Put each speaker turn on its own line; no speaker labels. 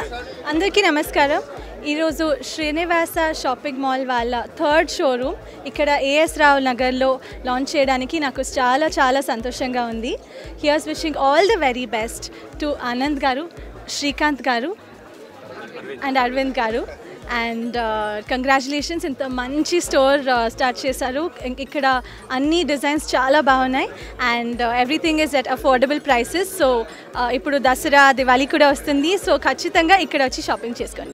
అందరికీ నమస్కారం ఈరోజు శ్రీనివాస షాపింగ్ మాల్ వాళ్ళ థర్డ్ షోరూమ్ ఇక్కడ ఏఎస్ రావు నగర్లో లాంచ్ చేయడానికి నాకు చాలా చాలా సంతోషంగా ఉంది here's wishing all the very best to Anand garu Srikanth గారు అండ్ అరవింద్ గారు అండ్ కంగ్రాచులేషన్స్ ఇంత మంచి స్టోర్ స్టార్ట్ చేశారు ఇం- ఇక్కడ అన్ని డిజైన్స్ చాలా బాగున్నాయి and everything is at affordable prices so ఇప్పుడు దసరా దివాళీ కూడా వస్తుంది సో ఖచ్చితంగా ఇక్కడ వచ్చి షాపింగ్ చేసుకోండి